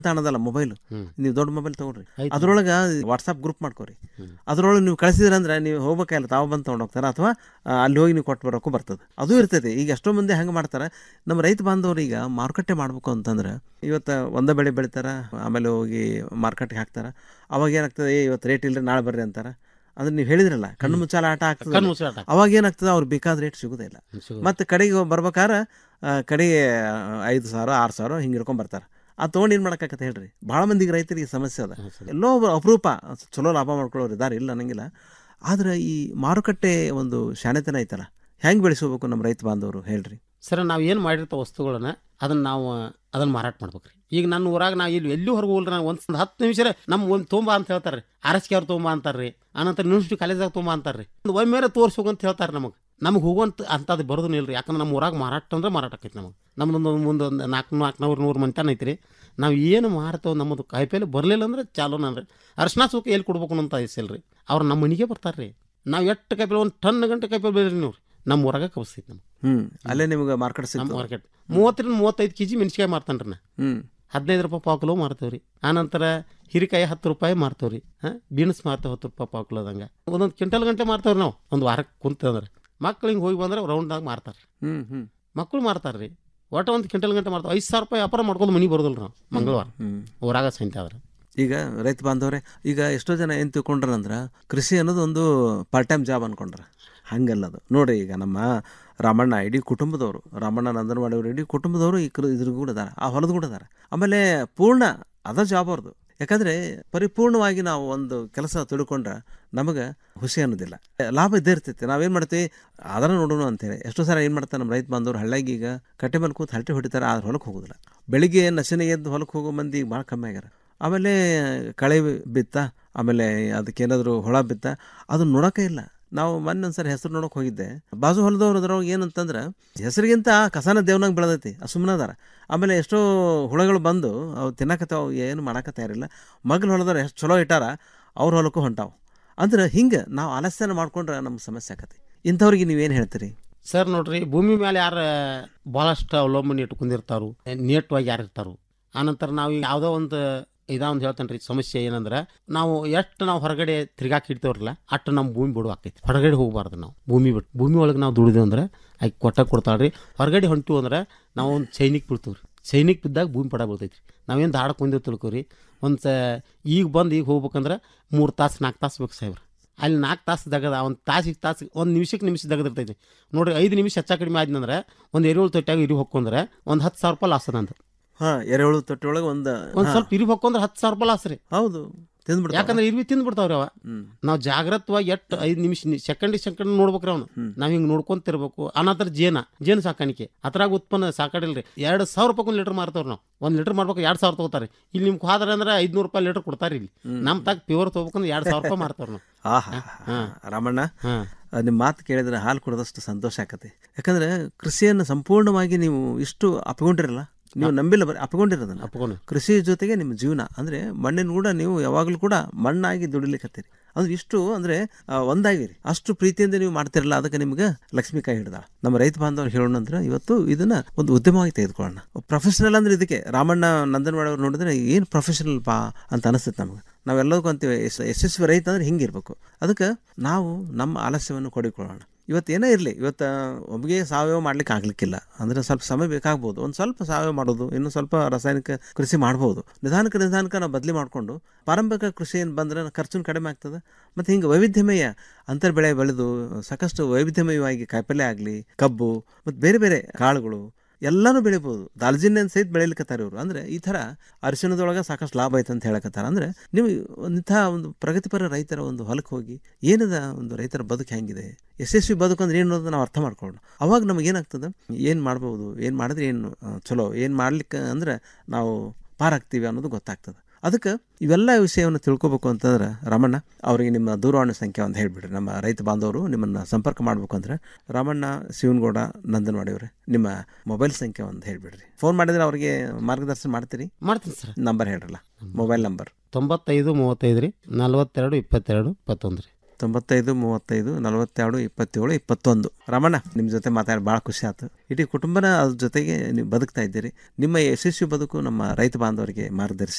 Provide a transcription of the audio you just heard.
ತಾಣದಲ್ಲ mobile ಹ್ಮ್. ನೀವು ದೊಡ್ಡ mobile ತಗೊಳ್ರಿ ಆಯ್ತು. ಅದ್ರೊಳಗೆ ವಾಟ್ಸಪ್ ಗ್ರೂಪ್ ಮಾಡ್ಕೊರಿ ಅದ್ರೊಳಗೆ ನೀವು ಕಳಿಸಿದ್ರಿ ಅಂದ್ರೆ ನೀವು ಹೋಗ್ಬೇಕಾಗಿಲ್ಲ ತಾವು ಬಂದು ತೊಗೊಂಡು ಹೋಗ್ತಾರೆ ಅಥವಾ ಆ, ಅಲ್ಲಿ ಹೋಗಿ ನೀವು ಕೊಟ್ಟು ಬರೋಕ್ಕೂ ಬರ್ತದೆ ಅದು ಇರ್ತೈತೆ ಈಗ ಎಷ್ಟೋ ಮಂದಿ ಹಂಗೆ ಮಾಡ್ತಾರೆ ನಮ್ಮ ರೈತ ಬಾಂಧವ್ರು ಈಗ ಮಾರುಕಟ್ಟೆ ಮಾಡ್ಬೇಕು ಅಂತಂದ್ರೆ ಇವತ್ತು ಒಂದೇ ಬೆಳೆ ಬೆಳಿತಾರೆ ಆಮೇಲೆ ಹೋಗಿ ಮಾರ್ಕೆಟ್ಗೆ ಹಾಕ್ತಾರೆ ಅವಾಗ ಏನಾಗ್ತದೆ ಏ ಇವತ್ತು ರೇಟ್ ಇಲ್ಲರಿ ನಾಳೆ ಬರ್ರಿ ಅಂತಾರೆ ಅಂದ್ರೆ ನೀವು ಹೇಳಿದ್ರಲ್ಲ ಕಣ್ಣು ಮುಚ್ಚಾಲ ಆಟ ಆಗ್ತದೆ ಕಣ್ಣು ಮುಚ್ಚಾಲ ಆಟ. ಅವಾಗ ಏನಾಗ್ತದೆ ಅವ್ರು ಬೇಕಾದ ರೇಟ್ ಸಿಗೋದೇ ಇಲ್ಲ ಸಿಗೋದಿಲ್ಲ. ಮತ್ತು ಕಡೆಗೆ ಬರ್ಬೇಕಾದ್ರೆ ಆ, ಕಡೆಗೆ ಆ, ಐದು ಸಾವಿರ ಆರು ಸಾವಿರ ಹಿಂಗೆ ಹಿಡ್ಕೊಂಡ್ ಬರ್ತಾರೆ ಆ ತೊಗೊಂಡು ಏನು ಮಾಡೋಕ್ಕಾಗತ್ತೆ ಹೇಳ್ರಿ ಭಾಳ ಮಂದಿಗೆ ರೈತರಿಗೆ ಸಮಸ್ಯೆ ಅದ ಎಲ್ಲೋ ಒಬ್ರು ಅಪರೂಪ ಚಲೋ ಲಾಭ ಮಾಡ್ಕೊಳ್ಳೋರು ಇದಾರೆ ಇಲ್ಲ ಅನ್ನಂಗಿಲ್ಲ ಆದ್ರೆ ಈ ಮಾರುಕಟ್ಟೆ ಒಂದು ಶಾಣೆತನ ಐತಲ್ಲ ಹೆಂಗೆ ಬೆಳೆಸ್ಕೋಬೇಕು ನಮ್ಮ ರೈತ ಬಾಂಧವರು ಹೇಳ್ರಿ ಸರ್ ನಾವು ಏನು ಮಾಡಿರ್ತ ವಸ್ತುಗಳನ್ನ ಅದನ್ನ ನಾವು ಅದನ್ನ ಮಾರಾಟ ಮಾಡ್ಬೇಕ್ರಿ ಈಗ ನನ್ನ ಊರಾಗ ನಾವು ಇಲ್ಲಿ ಎಲ್ಲೂ ಹೊರಗೆ ಹೋಗ್ರಿ ನಾನು ಒಂದು ಹತ್ತು ನಿಮಿಷ ನಮ್ಮ ಒಂದು ತೊಂಬ ಅಂತ ಹೇಳ್ತಾರೆ ರೀ ಆರ್ ಎಸ್ ಕೆ ಅವ್ರು ತೊಂಬ ಅಂತಾರೆ ರೀ ಆನಂತರ ಯೂನಿವರ್ಸಿಟಿ ಕಾಲೇಜಾಗ ತೊಂಬ ಅಂತಾರೆ ರೀ ಒಂದು ಒಮ್ಮೆರೆ ತೋರ್ಸೋಗ ಅಂತ ಹೇಳ್ತಾರೆ ನಮಗೆ ನಮಗೆ ಹೋಗುವಂತ ಅಂಥದ್ದು ಬರೋದು ಇಲ್ರಿ ಯಾಕಂದ್ರೆ ನಮ್ಮ ಊರಾಗ ಮಾರಾಟ ಅಂದ್ರೆ ಮಾರಾಟ ಆಕೈತಿ ನಮಗೆ ನಮ್ದೊಂದು ಮುಂದೆ ಒಂದು ನಾಲ್ಕು ನಾಲ್ಕುನೂರು ನೂರು ಮಂಟನ್ ಐತ್ರಿ ನಾವು ಏನು ಮಾರ್ತೇವೆ ನಮ್ಮದು ಕಾಯಿಪಲ್ಲೆ ಬರಲಿಲ್ಲ ಅಂದ್ರೆ ಚಾಲು ನಾನು ಅರ್ಶಿನ ಸೂಕ ಎಲ್ಲಿ ಕೊಡ್ಬೇಕು ಅಂತ ಐಸಲ್ರಿ ಅವ್ರು ನಮ್ಮ ಮನೆಗೆ ಬರ್ತಾರೆ ರೀ ನಾವು ಎಷ್ಟು ಕಾಯಿಪಲ್ಲೆ ಒಂದು ಟನ್ ಗಂಟೆ ಕಾಯಿಪಲ್ಲೆ ಬೆಳೆದ್ರಿ ನೀವು ನಮ್ಮ ಊರಾಗ ಕಬಸ್ತೈತಿ ನಮ್ಗೆ ಹ್ಞೂ ಅಲ್ಲೇ ನಿಮ್ಗೆ ಮಾರ್ಕೆಟ್ ನಮ್ಮ ಸಿಗ್ತದೆ ಮಾರ್ಕೆಟ್ ಮೂವತ್ತರಿಂದ ಮೂವತ್ತೈದು ಕೆ ಜಿ ಮೆಣಸಿಕಾಯಿ ಮಾರ್ತಾನೆ ರೀ ನಾ ಹ್ಞೂ ಹದಿನೈದು ರೂಪಾಯಿ ಪಾವು ಕಿಲೋ ಮಾರ್ತೇವೆ ರೀ ಆನಂತರ ಹಿರಿಕಾಯಿ ಹತ್ತು ರೂಪಾಯಿ ಮಾರ್ತೇವೆ ರೀ ಹಾಂ ಬೀನ್ಸ್ ಮಾರ್ತೇವೆ ಹತ್ತು ರೂಪಾಯಿ ಪಾವು ಕಿಲೋದಂಗೆ ಒಂದೊಂದು ಕ್ವಿಂಟಲ್ ಗಂಟೆ ಮಾರ್ತೇವೆ ನಾವು ಒಂದು ವಾರಕ್ಕೆ ಕುಂತಂದ್ರೆ ಮಕ್ಳು ಹಿಂಗೆ ಹೋಗಿ ಬಂದ್ರೆ ರೌಂಡ್ದಾಗ ಮಾರ್ತಾರೆ ಹ್ಞೂ ಹ್ಞೂ ಮಕ್ಕಳು ಮಾರ್ತಾರೆ ರೀ ಒಟ್ಟು ಒಂದು ಕ್ವಿಂಟಲ್ ಗಂಟೆ ಮಾರ್ತಾವೆ ಐದು ಸಾವಿರ ರೂಪಾಯಿ ವ್ಯಾಪಾರ ಮಾಡ್ಕೊಂಡು ಮನೆಗೆ ಬರೋದಿಲ್ಲ ನಾವು ಮಂಗಳವಾರ ಹ್ಞೂ ಊರಾಗ ಸಂತೆ ಆದ್ರೆ ಈಗ ರೈತ ಬಾಂಧವರೇ ಈಗ ಎಷ್ಟೋ ಜನ ಏನು ತಿಳ್ಕೊಂಡ್ರಂದ್ರೆ ಕೃಷಿ ಅನ್ನೋದು ಒಂದು ಪಾರ್ಟ್ ಟೈಮ್ ಜಾಬ್ ಅನ್ಕೊಂಡ್ರ ಹಂಗಲ್ಲ ಅದು ನೋಡಿ ಈಗ ನಮ್ಮ ರಾಮಣ್ಣ ಇಡೀ ಕುಟುಂಬದವರು ರಾಮಣ್ಣ ನಂದನವಾಡಿ ಅವರು ಇಡೀ ಕುಟುಂಬದವರು ಈ ಕೃ ಇದ್ರ ಕೂಡ ಅದಾರ ಆ ಹೊಲದ ಕೂಡ ಅದಾರ ಆಮೇಲೆ ಪೂರ್ಣ ಅದ ಜಾಬ್ ಅವ್ರದ್ದು ಯಾಕಂದ್ರೆ ಪರಿಪೂರ್ಣವಾಗಿ ನಾವು ಒಂದು ಕೆಲಸ ತಿಳ್ಕೊಂಡ್ರೆ ನಮಗೆ ಖುಷಿ ಅನ್ನೋದಿಲ್ಲ ಲಾಭ ಇದ್ದೇ ಇರ್ತೈತಿ ನಾವೇನು ಮಾಡ್ತೀವಿ ಅದರ ನೋಡೋಣ ಅಂತೇಳಿ ಎಷ್ಟೋ ಸಲ ಏನು ಮಾಡ್ತಾರೆ ನಮ್ಮ ರೈತ ಬಾಂಧವರು ಹಳ್ಳಿಗೆ ಈಗ ಕಟ್ಟೆ ಮೇಲೆ ಕೂತು ಹರಟೆ ಹೊಡಿತಾರೆ ಆದ್ರೆ ಹೊಲಕ್ಕೆ ಹೋಗೋದಿಲ್ಲ ಬೆಳಿಗ್ಗೆ ನಶನೆ ಎದ್ದು ಹೊಲಕ್ಕೆ ಹೋಗೋ ಮಂದಿ ಈಗ ಭಾಳ ಕಮ್ಮಿ ಆಗ್ಯಾರ ಆಮೇಲೆ ಕಳೆ ಬಿತ್ತ ಆಮೇಲೆ ಅದಕ್ಕೇನಾದರೂ ಹುಳ ಬಿತ್ತ ಅದನ್ನ ನೋಡೋಕೆ ಇಲ್ಲ ನಾವು ಮೊನ್ನೆ ಒಂದ್ಸರಿ ಹೆಸರು ನೋಡೋಕೆ ಹೋಗಿದ್ದೆ ಬಾಜು ಹೊಲದವ್ರು ಅದ್ರೊಳಗೆ ಏನಂತಂದ್ರೆ ಹೆಸರಿಗಿಂತ ಕಸನ ದೇವ್ನಾಗ ಬೆಳೆದೈತಿ ಆ ಸುಮ್ಮನೆ ಅದಾರ ಆಮೇಲೆ ಎಷ್ಟೋ ಹುಳಗಳು ಬಂದು ಅವು ತಿನ್ನಕತ್ತಾವ ಏನು ಮಾಡಕ್ಕೆ ತಯಾರಿಲ್ಲ ಮಗ್ಲು ಹೊಲದವ್ರು ಎಷ್ಟು ಚಲೋ ಇಟ್ಟಾರ ಅವ್ರ ಹೊಲಕ್ಕೂ ಹೊಂಟಾವು ಅಂದ್ರೆ ಹಿಂಗೆ ನಾವು ಆಲಸ್ಯನ ಮಾಡ್ಕೊಂಡ್ರೆ ನಮ್ಮ ಸಮಸ್ಯೆ ಆಕತಿ ಇಂಥವ್ರಿಗೆ ನೀವೇನು ಹೇಳ್ತೀರಿ ಸರ್ ನೋಡ್ರಿ ಭೂಮಿ ಮೇಲೆ ಯಾರು ಭಾಳಷ್ಟು ಅವಲಂಬನೆ ಇಟ್ಕೊಂಡಿರ್ತಾರು ನೇಟ್ವಾಗಿ ಯಾರು ಇರ್ತಾರು ಆನಂತರ ನಾವು ಈಗ ಯಾವುದೋ ಒಂದು ಇದಾ ಒಂದು ಹೇಳ್ತೇನೆ ರೀ ಸಮಸ್ಯೆ ಏನಂದ್ರೆ ನಾವು ಎಷ್ಟು ನಾವು ಹೊರಗಡೆ ತಿರ್ಗಾಕ್ ಇಡ್ತೇವ್ರಲ್ಲ ಅಷ್ಟು ನಮ್ಮ ಭೂಮಿ ಬಿಡು ಆಕೈತಿ ಹೊರಗಡೆ ಹೋಗಬಾರ್ದು ನಾವು ಭೂಮಿ ಬಿಟ್ಟು ಭೂಮಿ ಒಳಗೆ ನಾವು ದುಡಿದೇವು ಅಂದ್ರೆ ಆಕೆ ಕೊಟ್ಟ ಕೊಡ್ತಾಳ್ರಿ ಹೊರಗಡೆ ಹೊಂಟಿವು ಅಂದ್ರೆ ನಾವು ಒಂದು ಸೈನಿಕ್ ಬೀಳ್ತೀವಿ ರೀ ಸೈನಿಕ್ ಬಿದ್ದಾಗ ಭೂಮಿ ಪಡ ಬೀಳ್ತೈತಿ ರೀ ನಾವೇನು ದಾಡಕ್ಕೆ ಬಂದಿವ್ ತಿಳ್ಕೊರಿ ಒಂದು ಸ ಈಗ ಬಂದು ಈಗ ಹೋಗ್ಬೇಕಂದ್ರೆ ಮೂರು ತಾಸು ನಾಲ್ಕು ತಾಸು ಬೇಕು ಸಾಹೇಬ್ರ ಅಲ್ಲಿ ನಾಲ್ಕು ತಾಸು ದಗದ ಒಂದು ತಾಸಿಗೆ ತಾಸು ಒಂದು ನಿಮಿಷಕ್ಕೆ ನಿಮಿಷ ದಗದಿರ್ತೈತಿ ನೋಡ್ರಿ ಐದು ನಿಮಿಷ ಹೆಚ್ಚ ಕಡಿಮೆ ಆದ್ನಂದ್ರೆ ಒಂದು ಎರೆಹುಳು ತೊಟ್ಟಾಗ ಇರಿ ಹೊಕ್ಕೊಂಡ್ರೆ ಒಂದು ಹತ್ತು ಸಾವಿರ ರೂಪಾಯಿ ಲಾಸ್ ನಂದು ಹಾಂ ಎರೆಹುಳು ತೊಟ್ಟಿ ಒಳಗೆ ಒಂದು ಒಂದು ಸ್ವಲ್ಪ ಇರಿ ಹೊಕ್ಕೊಂಡ್ರೆ ಹತ್ತು ಸಾವಿರ ರೂಪಾಯಿ ಲಾಸ್ ರೀ ಹೌದು ತಿಂದ್ಬಿಡ್ತಾವ. ಯಾಕಂದ್ರೆ ಇರ್ವಿ ತಿಂದ್ಬಿಡ್ತಾವ್ರಿ ಅವ ಹ್ಮ್. ನಾವು ಜಾಗ್ರತವಾಗಿ ಎಷ್ಟು ಐದು ನಿಮಿಷ ಸೆಕೆಂಡ್ ಸೆಕೆಂಡ್ ನೋಡ್ಬೇಕ್ರಿ ಅವ್ನು ನಾವ್ ಹಿಂಗ್ ನೋಡ್ಕೊಂತಿರ್ಬೇಕು ಅನಂತರ ಜೇನ ಜೇನು ಸಾಕಾಣಿಕೆ ಅದ್ರಾಗ ಉತ್ಪನ್ನ ಸಾಕಾಡಿಲ್ರಿ ಎರಡು ಸಾವಿರ ರೂಪಾಯಿ ಒಂದು ಲೀಟರ್ ಮಾರ್ತಾವ್ರಿ ನಾವು ಒಂದು ಲೀಟರ್ ಮಾಡ್ಬೇಕು ಎರಡು ಸಾವಿರ ತಗೋತಾರೆ ಇಲ್ಲಿ ನಿಮ್ಗೆ ಹೋದ್ರೆ ಅಂದ್ರೆ ಐದ್ನೂರು ರೂಪಾಯಿ ಲೀಟರ್ ಕೊಡ್ತಾರೆ ಇಲ್ಲಿ ನಮ್ಮ ತಾಗ ಪ್ಯೂರ್ ತಗೋಬೇಕಂದ್ರೆ ಎರಡು ಸಾವಿರ ರೂಪಾಯಿ ಮಾರ್ತಾವ್ರಿ ನಾವು ಆಹಾ ರಾಮಣ್ಣ ಹಾ. ಆ, ನಿಮ್ಮ ಮಾತು ಕೇಳಿದ್ರೆ ಹಾಲು ಕುಡಿದಷ್ಟು ಸಂತೋಷ ಆಕತಿ ಯಾಕಂದ್ರೆ ಕೃಷಿಯನ್ನು ಸಂಪೂರ್ಣವಾಗಿ ನೀವು ಇಷ್ಟು ಅಪ್ಕೊಂಡಿರಲ್ಲ ನೀವು ನಂಬಿಲ್ಲ ಬರೀ ಅಪ್ಕೊಂಡಿರೋದನ್ನ ಅಪ್ಕೊಂಡು ಕೃಷಿ ಜೊತೆಗೆ ನಿಮ್ಮ ಜೀವನ ಅಂದ್ರೆ ಮಣ್ಣಿನ ಕೂಡ ನೀವು ಯಾವಾಗಲೂ ಕೂಡ ಮಣ್ಣಾಗಿ ದುಡಿಲಿಕ್ಕತ್ತೀರಿ ಅಂದ್ರೆ ಇಷ್ಟು ಅಂದ್ರೆ ಆ, ಒಂದಾಗಿರಿ ಅಷ್ಟು ಪ್ರೀತಿಯಿಂದ ನೀವು ಮಾಡ್ತಿರಲ್ಲ ಅದಕ್ಕೆ ನಿಮ್ಗೆ ಲಕ್ಷ್ಮೀಕಾಯಿ ಹಿಡ್ದ ನಮ್ಮ ರೈತ ಬಾಂಧವರು ಹೇಳೋಣ ಅಂದ್ರೆ ಇವತ್ತು ಇದನ್ನ ಒಂದು ಉದ್ಯಮವಾಗಿ ತೆಗೆದುಕೊಳ್ಳೋಣ ಪ್ರೊಫೆಷನಲ್ ಅಂದ್ರೆ ಇದಕ್ಕೆ ರಾಮಣ್ಣ ನಂದನವಾಡ ಅವ್ರು ನೋಡಿದ್ರೆ ಏನು ಪ್ರೊಫೆಷನಲ್ ಪಾ ಅಂತ ಅನಿಸುತ್ತೆ ನಮ್ಗೆ ನಾವೆಲ್ಲದಕ್ಕೂ ಅಂತೀವಿ ಯಶ- ಯಶಸ್ವಿ ರೈತ ಅಂದ್ರೆ ಹಿಂಗಿರ್ಬೇಕು ಅದಕ್ಕೆ ನಾವು ನಮ್ಮ ಆಲಸ್ಯವನ್ನು ಕೊಡಿಕೊಳ್ಳೋಣ ಇವತ್ತು ಏನೇ ಇರಲಿ ಇವತ್ತು ಒಮ್ಮೆಗೆ ಸಾವಯವ ಮಾಡ್ಲಿಕ್ಕೆ ಆಗ್ಲಿಕ್ಕಿಲ್ಲ ಅಂದರೆ ಸ್ವಲ್ಪ ಸಮಯ ಬೇಕಾಗ್ಬೋದು ಒಂದು ಸ್ವಲ್ಪ ಸಾವಯವ ಮಾಡೋದು ಇನ್ನು ಸ್ವಲ್ಪ ರಾಸಾಯನಿಕ ಕೃಷಿ ಮಾಡ್ಬೋದು ನಿಧಾನಕ್ಕೆ ನಿಧಾನಕ್ಕೆ ನಾವು ಬದಲಿ ಮಾಡಿಕೊಂಡು ಪಾರಂಪರಿಕ ಕೃಷಿ ಏನು ಬಂದರೆ ಖರ್ಚು ಕಡಿಮೆ ಆಗ್ತದೆ ಮತ್ತು ಹಿಂಗೆ ವೈವಿಧ್ಯಮಯ ಅಂತರ್ ಬೆಳೆ ಬೆಳೆದು ಸಾಕಷ್ಟು ವೈವಿಧ್ಯಮಯವಾಗಿ ಕಾಯಿಪಲ್ಯ ಆಗಲಿ ಕಬ್ಬು ಮತ್ತು ಬೇರೆ ಬೇರೆ ಕಾಳುಗಳು ಎಲ್ಲನೂ ಬೆಳಿಬೋದು ದಾಲ್ಜಿನ್ನೇನು ಸಹಿತ ಬೆಳಿಲಿಕ್ಕತ್ತಾರೆ ಇವರು ಅಂದರೆ ಈ ಥರ ಅರಿಶಿಣದೊಳಗೆ ಸಾಕಷ್ಟು ಲಾಭ ಐತೆ ಅಂತ ಹೇಳಕತ್ತಾರ ಅಂದರೆ ನೀವು ಇಂಥ ಒಂದು ಪ್ರಗತಿಪರ ರೈತರ ಒಂದು ಹೊಲಕ್ಕೆ ಹೋಗಿ ಏನದ ಒಂದು ರೈತರ ಬದುಕು ಹೆಂಗಿದೆ ಯಶಸ್ವಿ ಬದುಕು ಅಂದ್ರೆ ಏನು ಅನ್ನೋದನ್ನ ನಾವು ಅರ್ಥ ಮಾಡ್ಕೊಳ್ಳೋಣ ಅವಾಗ ನಮಗೆ ಏನಾಗ್ತದೆ ಏನು ಮಾಡ್ಬೋದು ಏನು ಮಾಡಿದ್ರೆ ಏನು ಆ, ಚಲೋ ಏನು ಮಾಡ್ಲಿಕ್ಕೆ ಅಂದ್ರೆ ನಾವು ಪಾರಾಗ್ತೀವಿ ಅನ್ನೋದು ಗೊತ್ತಾಗ್ತದೆ ಅದಕ್ಕೆ ಇವೆಲ್ಲ ವಿಷಯವನ್ನು ತಿಳ್ಕೊಬೇಕು ಅಂತಂದ್ರೆ ರಮಣ್ಣ ಅವರಿಗೆ ನಿಮ್ಮ ದೂರವಾಣಿ ಸಂಖ್ಯೆ ಅಂತ ಹೇಳಿಬಿಡ್ರಿ ನಮ್ಮ ರೈತ ಬಾಂಧವರು ನಿಮ್ಮನ್ನು ಸಂಪರ್ಕ ಮಾಡಬೇಕು ಅಂದ್ರೆ ರಾಮಣ್ಣ ಶಿವನಗೌಡ ನಂದನವಾಡಿ ಅವರೇ ನಿಮ್ಮ ಮೊಬೈಲ್ ಸಂಖ್ಯೆ ಒಂದು ಹೇಳಿಬಿಡ್ರಿ ಫೋನ್ ಮಾಡಿದ್ರೆ ಅವರಿಗೆ ಮಾರ್ಗದರ್ಶನ ಮಾಡ್ತೀರಿ ಮಾಡ್ತೀನಿ ಸರ್ ನಂಬರ್ ಹೇಳ್ರಲ್ಲ ಮೊಬೈಲ್ ನಂಬರ್ ತೊಂಬತ್ತೈದು ಮೂವತ್ತೈದು ರೀ ನಲ್ವತ್ತೆರಡು ಇಪ್ಪತ್ತೆರಡು ಇಪ್ಪತ್ತೊಂದು ರೀ ತೊಂಬತ್ತೈದು ಮೂವತ್ತೈದು ನಲವತ್ತೆರಡು ಇಪ್ಪತ್ತೇಳು ಇಪ್ಪತ್ತೊಂದು ರಮಣ ನಿಮ್ಮ ಜೊತೆ ಮಾತಾಡಿ ಭಾಳ ಖುಷಿ ಆಯ್ತು ಇಡೀ ಕುಟುಂಬನ ಅದ್ರ ಜೊತೆಗೆ ನೀವು ಬದುಕ್ತಾ ಇದ್ದೀರಿ ನಿಮ್ಮ ಯಶಸ್ವಿ ಬದುಕು ನಮ್ಮ ರೈತ ಬಾಂಧವರಿಗೆ ಮಾರ್ಗದರ್ಶಿ